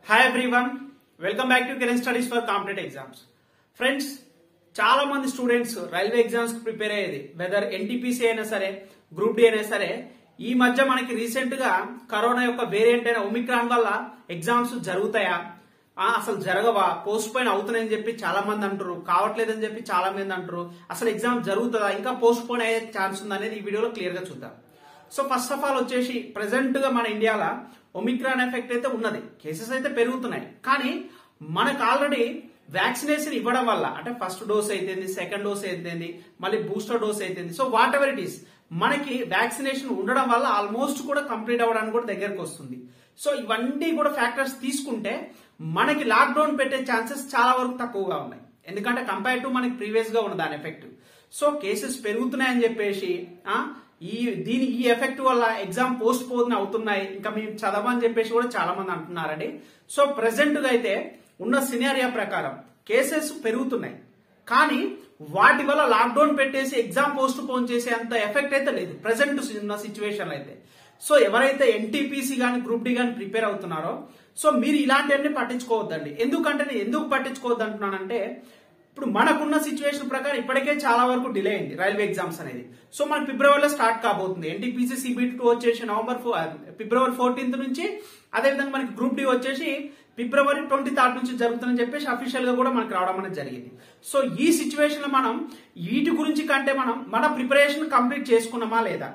hi everyone welcome back to Karen studies for competitive exams friends చాలా మంది students railway exams కి prepare అయ్యేది whether NTPC అయినా సరే గ్రూప్ డి అయినా సరే ఈ మధ్య మనకి రీసెంట్ గా కరోనా యొక్క వేరియంట్ అయిన ఒమిక్రాన్ వల్ల ఎగ్జామ్స్ జరుగుతాయా ఆ, అసలు జరగవా పోస్ట్ పోయిన్ అవుతున్నాయని చెప్పి చాలా మంది అంటారు కావట్లేదని చెప్పి చాలా మంది అంటారు అసలు ఎగ్జామ్ జరుగుతుందా ఇంకా పోస్ట్ పోన్ అయ్యే ఛాన్స్ ఉందా అనేది ఈ వీడియోలో క్లియర్ గా చూద్దాం సో ఫస్ట్ ఆఫ్ ఆల్ వచ్చేసి ప్రెసెంట్ గా మన ఇండియాలో ఒమిక్రాన్ ఎఫెక్ట్ అయితే ఉన్నది కేసెస్ అయితే పెరుగుతున్నాయి కానీ మనకు ఆల్రెడీ వ్యాక్సినేషన్ ఇవ్వడం వల్ల అంటే ఫస్ట్ డోస్ అయితేంది సెకండ్ డోస్ అయితేంది మళ్ళీ బూస్టర్ డోస్ అయితేంది so whatever it is మనకి వ్యాక్సినేషన్ ఉండడం వల్ల ఆల్మోస్ట్ కూడా కంప్లీట్ అవ్వడానికి కూడా దగ్గరకు వస్తుంది సో ఇవన్నీ కూడా ఫ్యాక్టర్స్ తీసుకుంటే మనకి లాక్డౌన్ పెట్టే ఛాన్సెస్ చాలా వరకు తక్కువగా ఉన్నాయి ఎందుకంటే కంపేర్ టు మనకి ప్రీవియస్ గా ఉన్న దాని ఎఫెక్ట్ సో కేసెస్ పెరుగుతున్నాయని చెప్పేసి ఆ, ఈ దీని ఈ ఎఫెక్ట్ వల్ల ఎగ్జామ్ పోస్ట్ పోన్ అవుతున్నాయి ఇంకా మేము చదవని చెప్పేసి కూడా చాలా మంది అంటున్నారండి సో ప్రెసెంట్ గా అయితే ఉన్న సినారియా ప్రకారం కేసెస్ పెరుగుతున్నాయి కానీ వాటి వల్ల లాక్డౌన్ పెట్టేసి ఎగ్జామ్ పోస్ట్ పోన్ చేసే అంత ఎఫెక్ట్ అయితే లేదు ప్రెసెంట్ ఉన్న సిచ్యువేషన్ అయితే సో ఎవరైతే ఎన్టీపీసీ కానీ గ్రూప్ డి కానీ ప్రిపేర్ అవుతున్నారో సో మీరు ఇలాంటివన్నీ పట్టించుకోవద్దండి ఎందుకంటే నేను ఎందుకు పట్టించుకోవద్దు అంటున్నానంటే ఇప్పుడు మనకున్న సిచ్యువేషన్ ప్రకారం ఇప్పటికే చాలా వరకు డిలే అయింది రైల్వే ఎగ్జామ్స్ అనేది సో మన ఫిబ్రవరిలో స్టార్ట్ కాబోతుంది ఎన్టీపీసీ సిబిటి టూ వచ్చేసి నవంబర్ ఫో- ఫిబ్రవరి ఫోర్టీన్త్ నుంచి అదేవిధంగా మనకి గ్రూప్ డి వచ్చేసి ఫిబ్రవరి ట్వంటీ థర్డ్ నుంచి జరుగుతుందని చెప్పేసి అఫీషియల్ గా కూడా మనకి రావడం అనేది జరిగింది సో ఈ సిచ్యువేషన్ లో మనం వీటి గురించి కంటే మనం మన ప్రిపరేషన్ కంప్లీట్ చేసుకున్నామా లేదా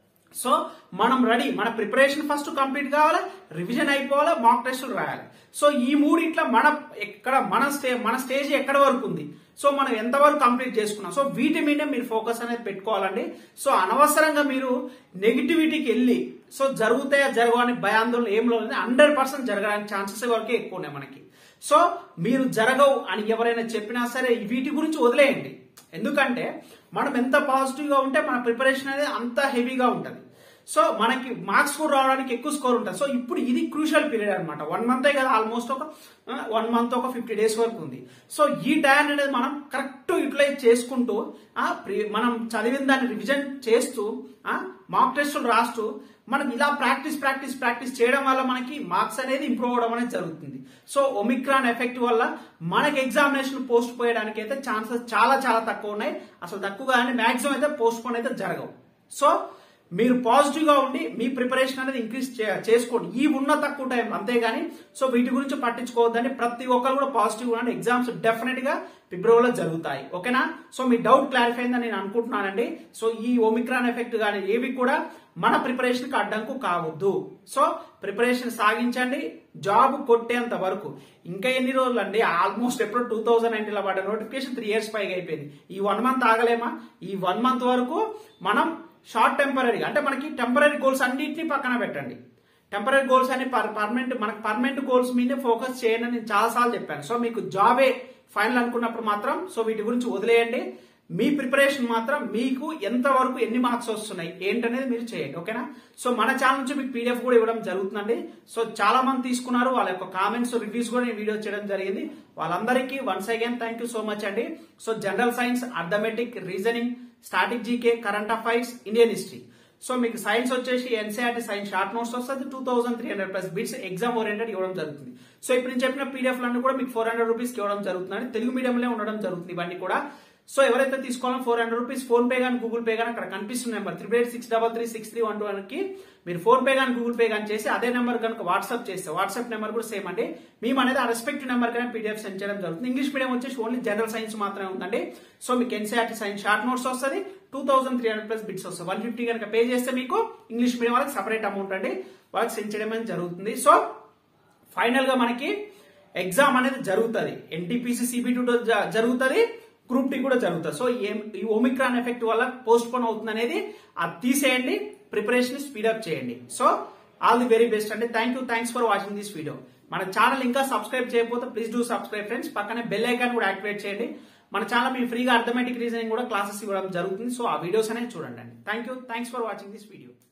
సో మనం రెడీ మన ప్రిపరేషన్ ఫస్ట్ కంప్లీట్ కావాలి రివిజన్ అయిపోవాలి మాక్ టెస్టులు రాయాలి సో ఈ మూడిట్ల మన ఎక్కడ మన స్టే మన స్టేజ్ ఎక్కడ వరకు ఉంది సో మనం ఎంతవరకు కంప్లీట్ చేసుకున్నాం సో వీటి మీదే మీరు ఫోకస్ అనేది పెట్టుకోవాలండి సో అనవసరంగా మీరు నెగిటివిటీకి వెళ్ళి సో జరుగుతాయా జరగవని భయాందోళన ఏం లేదు హండ్రెడ్ పర్సెంట్ జరగడానికి ఛాన్సెస్ వరకే ఎక్కువ ఉన్నాయి మనకి సో మీరు జరగవు అని ఎవరైనా చెప్పినా సరే వీటి గురించి వదిలేయండి ఎందుకంటే మనం ఎంత పాజిటివ్ గా ఉంటే మన ప్రిపరేషన్ అనేది అంత హెవీగా ఉంటుంది సో మనకి మార్క్స్ కూడా రావడానికి ఎక్కువ స్కోర్ ఉంటుంది సో ఇప్పుడు ఇది క్రూషియల్ పీరియడ్ అనమాట వన్ మంతే కదా ఆల్మోస్ట్ ఒక వన్ మంత్ ఒక ఫిఫ్టీ డేస్ వరకు ఉంది సో ఈ టైం అనేది మనం కరెక్ట్ యూటిలైజ్ చేసుకుంటూ ఆ, ప్రి- మనం చదివిన దాన్ని రివిజన్ చేస్తూ మాక్ టెస్టులు రాస్తూ మనం ఇలా ప్రాక్టీస్ ప్రాక్టీస్ ప్రాక్టీస్ చేయడం వల్ల మనకి మార్క్స్ అనేది ఇంప్రూవ్ అవడం అనేది జరుగుతుంది సో ఒమిక్రాన్ ఎఫెక్ట్ వల్ల మనకి ఎగ్జామినేషన్ పోస్ట్ పోయడానికి అయితే ఛాన్సెస్ చాలా చాలా తక్కువ ఉన్నాయి అసలు తక్కువగా అని మాక్సిమం అయితే పోస్ట్ పోన్ అయితే జరగవు సో మీరు పాజిటివ్ గా ఉండి మీ ప్రిపరేషన్ అనేది ఇంక్రీజ్ చేసుకోండి ఈ ఉన్న తక్కువ టైం అంతేగాని సో వీటి గురించి పట్టించుకోవద్దని ప్రతి ఒక్కరు కూడా పాజిటివ్ గా ఎగ్జామ్స్ డెఫినెట్ గా ఫిబ్రవరిలో జరుగుతాయి ఓకేనా సో మీ డౌట్ క్లారిఫై అయిందని నేను అనుకుంటున్నానండి సో ఈ ఒమిక్రాన్ ఎఫెక్ట్ కానీ ఏవి కూడా మన ప్రిపరేషన్ కి అడ్డంకు కావద్దు సో ప్రిపరేషన్ సాగించండి జాబ్ కొట్టేంత వరకు ఇంకా ఎన్ని రోజులు అండి ఆల్మోస్ట్ ఎప్పుడు టూ థౌసండ్ నైన్టీన్ లో పడ్డ నోటిఫికేషన్ త్రీ ఇయర్స్ పైగా అయిపోయింది ఈ వన్ మంత్ ఆగలేమా ఈ వన్ మంత్ వరకు మనం షార్ట్ టెంపరీ అంటే మనకి టెంపరీ గోల్స్ అన్నింటినీ పక్కన పెట్టండి టెంపరీ గోల్స్ అని పర్మనెంట్ మనకి పర్మనెంట్ గోల్స్ మీదే ఫోకస్ చేయండి అని నేను చాలా సార్లు చెప్పాను సో మీకు జాబే ఫైనల్ అనుకున్నప్పుడు మాత్రం సో వీటి గురించి వదిలేయండి మీ ప్రిపరేషన్ మాత్రం మీకు ఎంత వరకు ఎన్ని మార్క్స్ వస్తున్నాయి ఏంటనేది మీరు చేయండి ఓకేనా సో మన ఛానల్ నుంచి మీకు పీడిఎఫ్ కూడా ఇవ్వడం జరుగుతుందండి సో చాలా మంది తీసుకున్నారు వాళ్ళ యొక్క కామెంట్స్ రివ్యూస్ కూడా నేను వీడియో చేయడం జరిగింది వాళ్ళందరికీ once again thank you so much అండి so general science arithmetic reasoning static GK current affairs Indian history so మీకు సైన్స్ వచ్చేసి ఎన్సీఆర్టీ సైన్స్ షార్ట్ నోట్స్ వస్తుంది two thousand three hundred plus bits exam oriented ఇవ్వడం జరుగుతుంది so ఇప్పుడు నేను చెప్పిన PDF లన్నీ కూడా మీకు ఫోర్ హండ్రెడ్ రూపీస్ ఇవ్వడం జరుగుతుంది తెలుగు మీడియంలో ఉండడం జరుగుతుంది ఇవన్నీ కూడా సో ఎవరైతే తీసుకోవాలో four hundred rupees PhonePe కానీ గూగుల్ పే కానీ అక్కడ కనిపిస్తున్న number triple eight six double three six three one two వన్కి మీరు ఫోన్ పే కానీ గూగుల్ పే కానీ చేసి అదే నెంబర్ కనుక వాట్సాప్ చేస్తే వాట్సాప్ నెంబర్ కూడా సేమ్ అండి మేము అనేది ఆ రెస్పెక్టివ్ నెంబర్ కానీ పీడిఎఫ్ సెండ్ చేయడం జరుగుతుంది ఇంగ్లీష్ మీడియం వచ్చేసి ఓన్లీ జనరల్ సైన్స్ మాత్రమే ఉందండి సో మీకు ఎన్సీఆర్టీ సైన్స్ షార్ట్ నోట్స్ వస్తుంది two thousand three hundred plus bits వస్తుంది వన్ ఫిఫ్టీ కనుక పే చేస్తే మీకు ఇంగ్లీష్ మీడియం వాళ్ళకి సపరేట్ అమౌంట్ అండి వాళ్ళకి సెండ్ చేయడం అనేది జరుగుతుంది సో ఫైనల్ గా మనకి ఎగ్జామ్ అనేది జరుగుతుంది ఎన్టీపీసీ సిబి టూ జరుగుతుంది గ్రూప్ డి కూడా జరుగుతుంది సో ఏం- ఈ ఒమిక్రాన్ ఎఫెక్ట్ వల్ల పోస్ట్ పోన్ అవుతుంది అనేది అది తీసేయండి ప్రిపరేషన్ స్పీడప్ చేయండి so all the very best అండి thank you thanks for watching this video మన ఛానల్ ఇంకా సబ్స్క్రైబ్ చేయకపోతే ప్లీజ్ డూ సబ్స్క్రైబ్ ఫ్రెండ్స్ పక్కనే బెల్ ఐకాన్ కూడా యాక్టివేట్ చేయండి మన ఛానల్ మీ ఫ్రీగా అర్థమెటిక్ రీజనింగ్ కూడా క్లాసెస్ ఇవ్వడం జరుగుతుంది సో ఆ వీడియోస్ అనేది చూడండి thank you thanks for watching this video